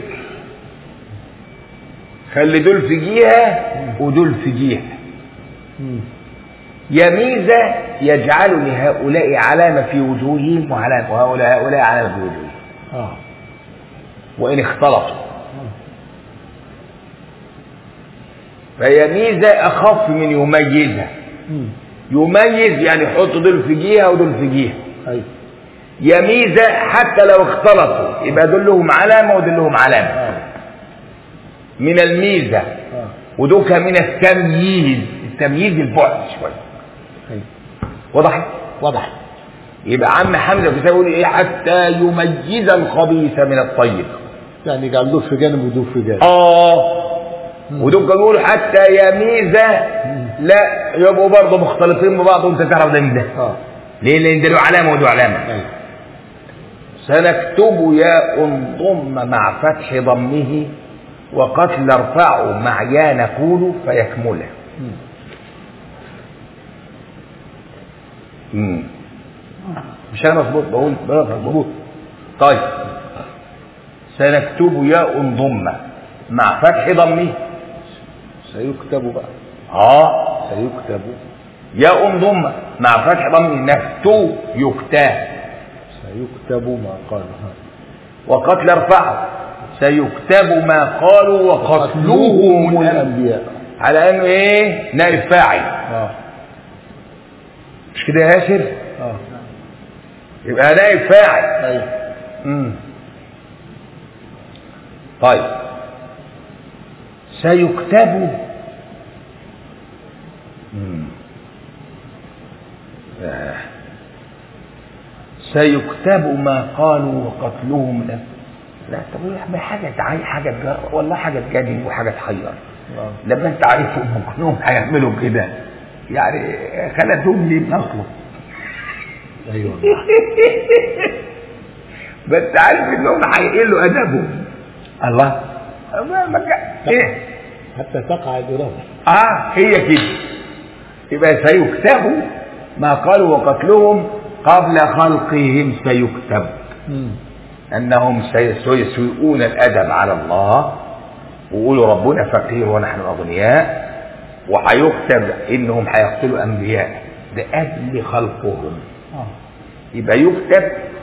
خلي دول في جهه ودول في جهه مم. يميز يجعل لهؤلاء علامه في وجوههم وعلامه وهؤلاء هؤلاء علامه في وجوههم اه وان اختلطوا فيميز اخف من يميز مم. يميز يعني يحط دول في جهه ودول في جهه ايوه يميز حتى لو اختلطوا يبقى دول لهم علامه ودول لهم علامه اه من الميزه اه ودوك من التمييز التمييز البعد شويه ايوه وضح واضح يبقى عم حمزه كده يقول ايه حتى يميز الخبيث من الطيب يعني يجعل دول في جانب ودول في جانب اه ودول كانوا يقولوا حتى يميز لا يبقوا برضه مختلطين ببعض وانت تعرف ده من ده اه ليه لان ده له علامه وده علامه ايوه سنكتب ياء ضم مع فتح ضمه وقتل ارفعه مع يا نقول فيكمله مم. مم. مش انا مظبوط بقول بقول مظبوط طيب سنكتب ياء ضم مع فتح ضمه سيكتب بقى اه سيكتب ياء ضم مع فتح ضمه نكتو يكتاه سيكتب ما قال ها وقتل ارفعه سيكتب ما قالوا وقتلوهم الأنبياء الانبياء على انه ايه نائب فاعل اه مش كده يا ياسر اه يبقى نائب فاعل ايوه مم. طيب سيكتب مم. آه. سيكتب ما قالوا وقتلهم لا لا طب يا أحمد حاجة تعي حاجة تجر والله حاجة تجادل وحاجة تحير آه. لما انت عارفهم كلهم هيعملوا كده يعني خلتهم لي نصله ايوه بس عارف انهم هيقلوا ادبهم الله ما ما كان- ايه حتى تقع الاراده اه هي كده يبقى سيكتب ما قالوا وقتلهم قبل خلقهم سيكتب مم. انهم سي- سيسيئون الادب على الله ويقولوا ربنا فقير ونحن اغنياء وهيكتب انهم هيقتلوا انبياء ده قبل خلقهم اه يبقى يكتب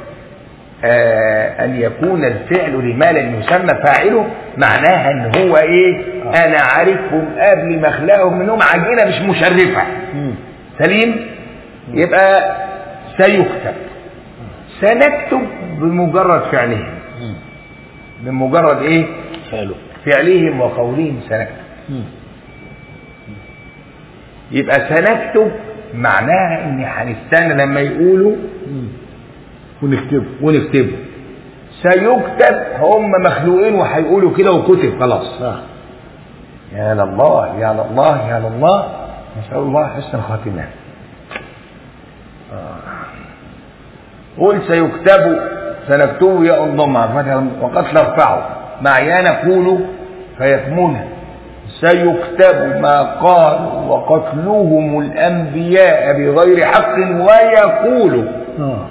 آه ان يكون الفعل لما لم يسمى فاعله معناها ان هو ايه آه. انا عارفهم قبل ما اخلقهم انهم عجينه مش مشرفه مم. سليم يبقى سيكتب سنكتب بمجرد فعلهم مم. بمجرد ايه حلو فعلهم وقولهم سنكتب مم. يبقى سنكتب معناها ان هنستنى لما يقولوا مم. ونكتبه ونكتبه سيكتب هم مخلوقين وهيقولوا كده وكتب خلاص اه يا لله يا لله يا لله نسأل الله حسن الخاتمة آه. قل سيكتب سنكتب يا الضم وقد نرفعه مع يا نقول فيكمل سيكتب ما قالوا وقتلهم الأنبياء بغير حق ويقول اه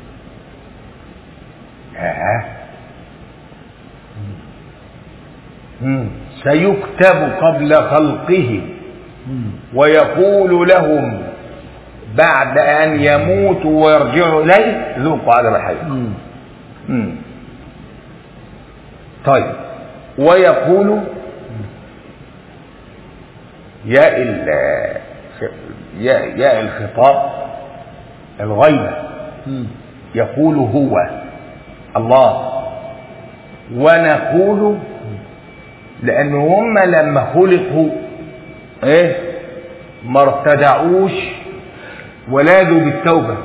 آه. مم. سيكتب قبل خلقه مم. ويقول لهم بعد أن يموتوا ويرجعوا إليه ذوقوا عذاب الحريق مم. مم. طيب ويقول ياء ال ياء ياء الخطاب الغيبة مم. يقول هو الله ونقول لأن هم لما خلقوا ايه ما ارتدعوش ولاذوا بالتوبة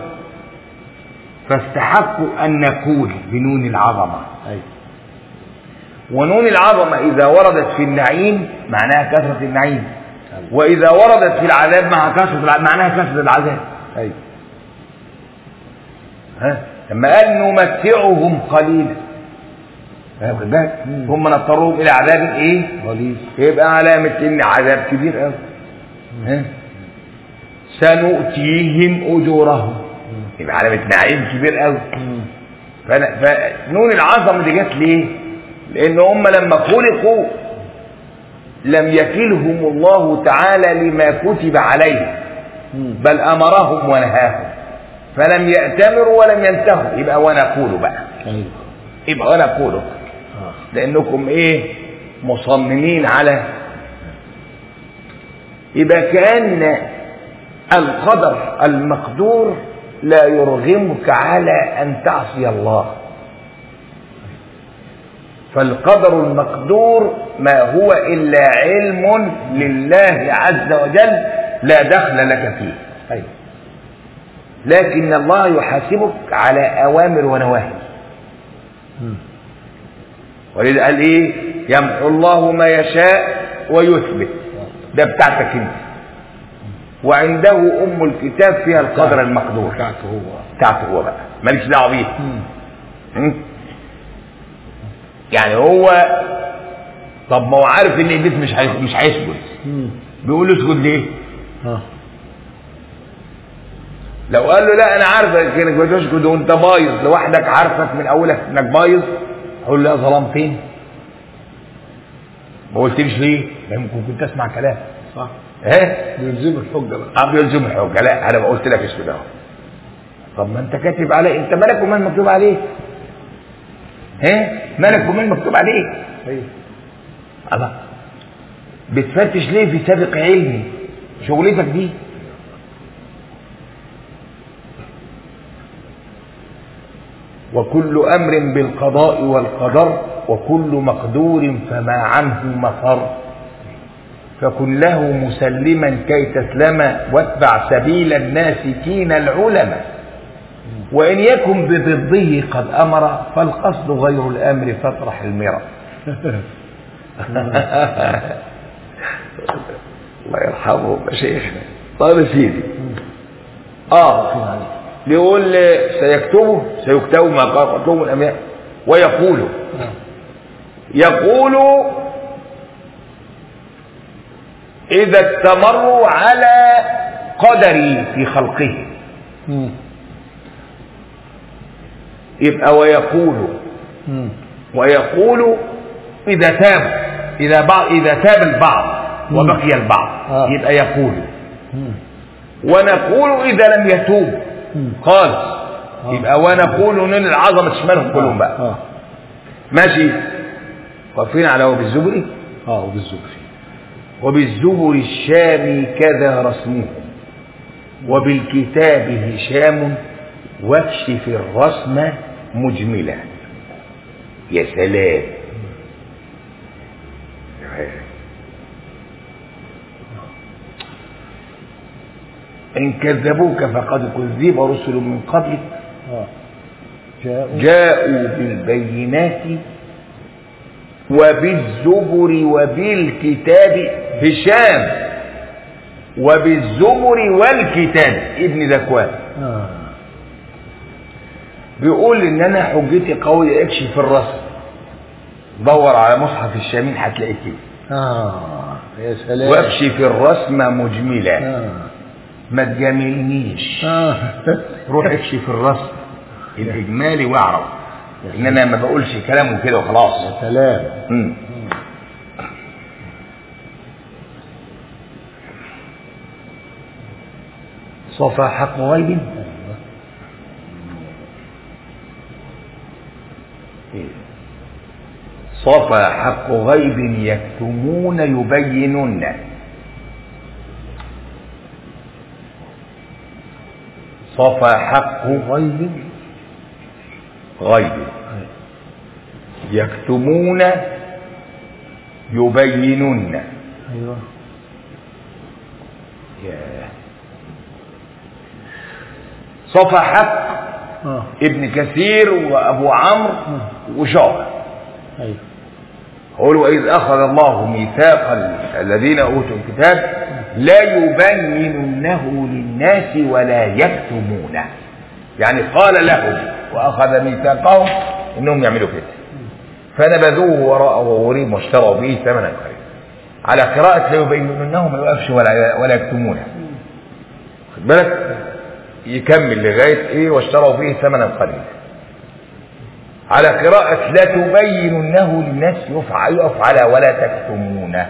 فاستحقوا أن نقول بنون العظمة ايوه ونون العظمة إذا وردت في النعيم معناها كثرة النعيم أيوة. وإذا وردت في العذاب مع كثرة العذاب معناها كثرة العذاب ايوه ها لما قال نمتعهم قليلا فاهم بالك؟ مم. ثم نضطرهم إلى عذاب إيه؟ غليظ يبقى علامة إن عذاب كبير قوي ها سنؤتيهم أجورهم يبقى علامة نعيم كبير قوي مم. فأنا- فنون العظمة دي جت ليه؟ لأن هم لما خلقوا لم يكلهم الله تعالى لما كتب عليهم مم. بل أمرهم ونهاهم فلم يأتمروا ولم ينتهوا يبقى ونقول بقى ايوه يبقى ونقول اه لأنكم إيه مصممين على يبقى كأن القدر المقدور لا يرغمك على أن تعصي الله فالقدر المقدور ما هو إلا علم لله عز وجل لا دخل لك فيه ايوه لكن الله يحاسبك على أوامر ونواهي مم. ولذا قال إيه يمحو الله ما يشاء ويثبت ده بتاعتك انت وعنده أم الكتاب فيها القدر المقدور بتاعته هو بتاعته هو بقى مالكش دعوة بيه مم. م? يعني هو طب ما هو عارف ان ابليس مش هي- مش هيسجد مم. بيقول له اسجد ليه؟ اه لو قال له لا انا عارفك انك بتسجد وانت بايظ لوحدك عارفك من اولك انك بايظ اقول له لا ظلمتني ما قلتليش ليه؟ ما يمكن كنت اسمع كلام صح ايه؟ بيلزم الحجه بقى اب يلزم الحجه لا انا ما قلت لك اسجد اهو طب ما انت كاتب عليه انت مالك ومال مكتوب عليه؟ ها؟ مالك ومال مكتوب عليه؟ ايوه الله بتفتش ليه في سابق علمي شغلتك دي وكل امر بالقضاء والقدر وكل مقدور فما عنه مفر فكن له مسلما كي تسلم واتبع سبيل الناسكين العلماء وان يكن بضده قد امر فالقصد غير الامر فاطرح المرى الله يرحمه مشايخنا طيب يا سيدي اه بيقول سيكتبه سيكتب ما قال قتلهم الانبياء ويقول يقول اذا استمروا على قدري في خلقه مم. يبقى ويقول مم. ويقول إذا تاب إذا بعض إذا تاب البعض وبقي البعض آه. يبقى يقول مم. ونقول إذا لم يتوب مم. قال يبقى ونقول نون العظمة تشملهم كلهم بقى اه ماشي واقفين على وبالزبر اه وبالزبر وبالزبر الشام كذا رسمه وبالكتاب هشام واكشف الرسم مجملا يا سلام إن كذبوك فقد كذب رسل من قبلك اه جاءوا جاءوا بالبينات وبالزبر وبالكتاب هشام وبالزبر والكتاب ابن ذكوان آه. بيقول ان انا حجتي قوية اكشف الرسم دور على مصحف الشامين هتلاقي كده آه يا سلام واكشف الرسم مجملا آه. ما تجاملنيش آه. روح اكشف الرسم الاجمالي واعرف ان انا ما بقولش كلام وكده وخلاص يا سلام مم. صفا حق غيب صفا حق غيب يكتمون يبينون صفا حق غيب غيب يكتمون يبينون أيوه ياه. صفا حق آه. ابن كثير وابو عمرو وشعبه أيوه قول وإذ أخذ الله ميثاق الذين أوتوا الكتاب لا يبيننه للناس ولا يكتمونه يعني قال لهم وأخذ ميثاقهم إنهم يعملوا كده فنبذوه وراء ظهورهم واشتروا به ثمنا قليلا على قراءة لا يبيننه ما يوقفش ولا ولا يكتمونه خد بالك يكمل لغاية إيه واشتروا به ثمنا قليلا على قراءة لا تبيننه للناس يفعل يقف على ولا تكتمونه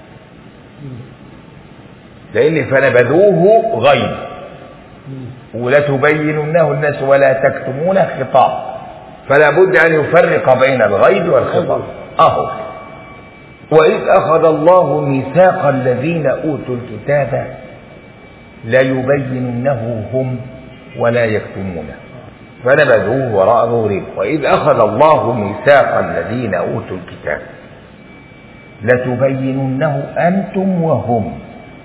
لأن فنبذوه غيب ولا تبيننه الناس ولا تكتمونه خطاب فلا بد أن يفرق بين الغيب والخطاب أهو وإذ أخذ الله ميثاق الذين أوتوا الكتاب لا يبيننه هم ولا يكتمونه فنبذوه وراء ظهورهم وإذ أخذ الله ميثاق الذين أوتوا الكتاب لتبيننه أنتم وهم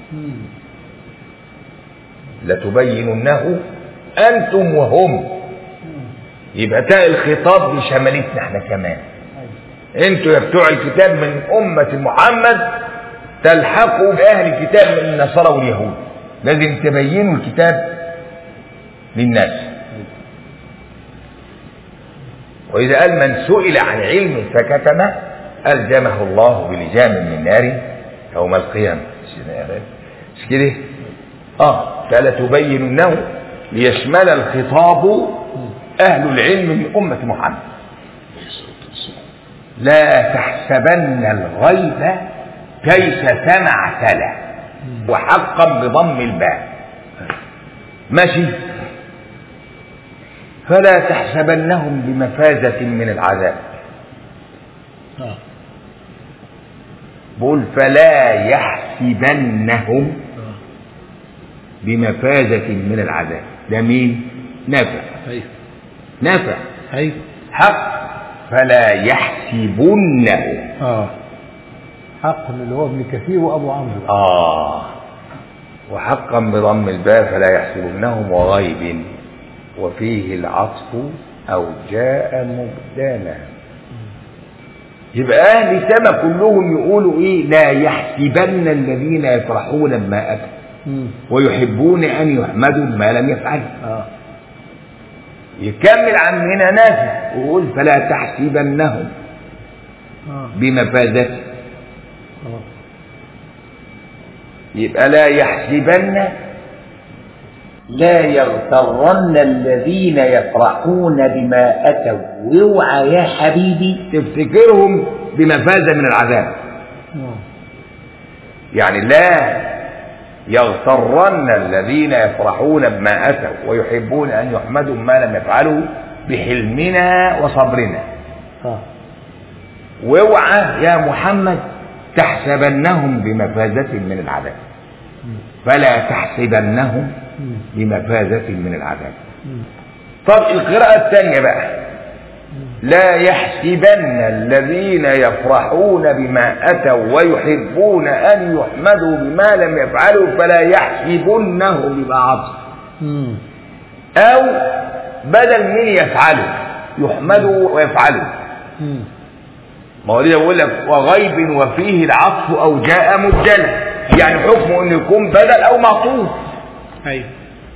لتبيننه أنتم وهم يبقى تاء الخطاب دي شملتنا احنا كمان انتوا يا بتوع الكتاب من أمة محمد تلحقوا بأهل الكتاب من النصارى واليهود لازم تبينوا الكتاب للناس وإذا قال من سئل عن علم فكتمه ألجمه الله بلجام من نار يوم القيامة مش كده؟ اه قال تبيننه ليشمل الخطاب أهل العلم من أمة محمد لا تحسبن الغيب كيف سمع تلا وحقا بضم الباء ماشي فلا تحسبنهم بمفازة من العذاب آه. بقول فلا يحسبنهم آه. بمفازة من العذاب ده مين نافع أيوه نافع أيوه حق فلا يحسبنه آه حق من اللي هو ابن كثير وأبو عمرو آه وحقا بضم الباء فلا يحسبنهم وغيب وفيه العطف أو جاء مبدلا يبقى أهل سما كلهم يقولوا إيه لا يحسبن الذين يفرحون بما أتوا مم. ويحبون أن يحمدوا بما لم يفعلوا آه يكمل عمنا نافع ويقول فلا تحسبنهم آه بمفازة آه يبقى لا يحسبن لا يغترن الذين يفرحون بما أتوا واوعى يا حبيبي تفتكرهم بمفازة من العذاب آه. يعني لا يغترن الذين يفرحون بما أتوا ويحبون أن يحمدوا ما لم يفعلوا بحلمنا وصبرنا آه واوعى يا محمد تحسبنهم بمفازة من العذاب فلا تحسبنهم مم. بمفازة من العذاب مم. طب القراءة الثانية بقى لا يحسبن الذين يفرحون بما أتوا ويحبون أن يحمدوا بما لم يفعلوا فلا يحسبنه بما عطف مم. أو بدل من يفعلوا يحمدوا ويفعلوا مم. ما هو دي بقول لك وغيب وفيه العطف أو جاء مبدلا يعني حكمه انه يكون بدل او معطوف ايوه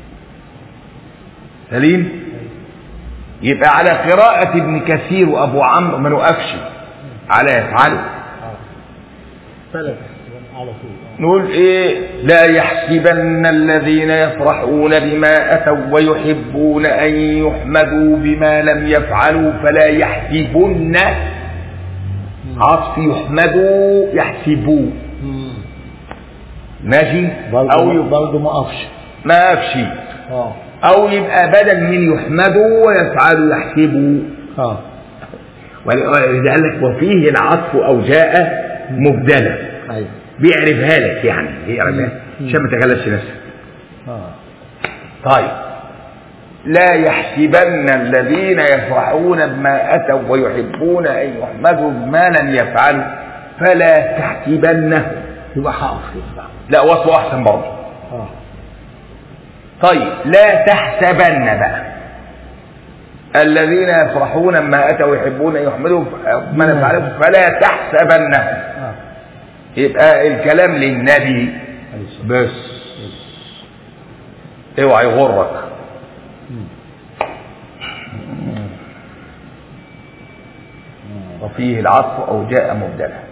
سليم يبقى على قراءة ابن كثير وابو عمرو ما نوقفش على يفعله فلا تحسبن على طول آه. نقول ايه لا يحسبن الذين يفرحون بما اتوا ويحبون ان يحمدوا بما لم يفعلوا فلا يحسبن عطف يحمدوا يحسبوا مم. ماشي برضه او يبقى برضه ما اقفش ما افشي اه او يبقى بدل من يحمدوا ويفعلوا يحسبوا اه ولذلك قال لك وفيه العطف او جاء مبدلا ايوه بيعرفها لك يعني بيعرفها مم. عشان ما تغلبش نفسك اه طيب لا يحسبن الذين يفرحون بما اتوا ويحبون ان يحمدوا بما لم يفعلوا فلا تحسبنهم يبقى هقف بقى لا وصفه احسن برضه اه طيب لا تحسبن بقى الذين يفرحون بما اتوا ويحبون ان يحمدوا بما لم يفعلوا فلا تحسبنهم اه يبقى الكلام للنبي عليه الصلاة بس اوعى يغرك وفيه العطف او جاء مبدلا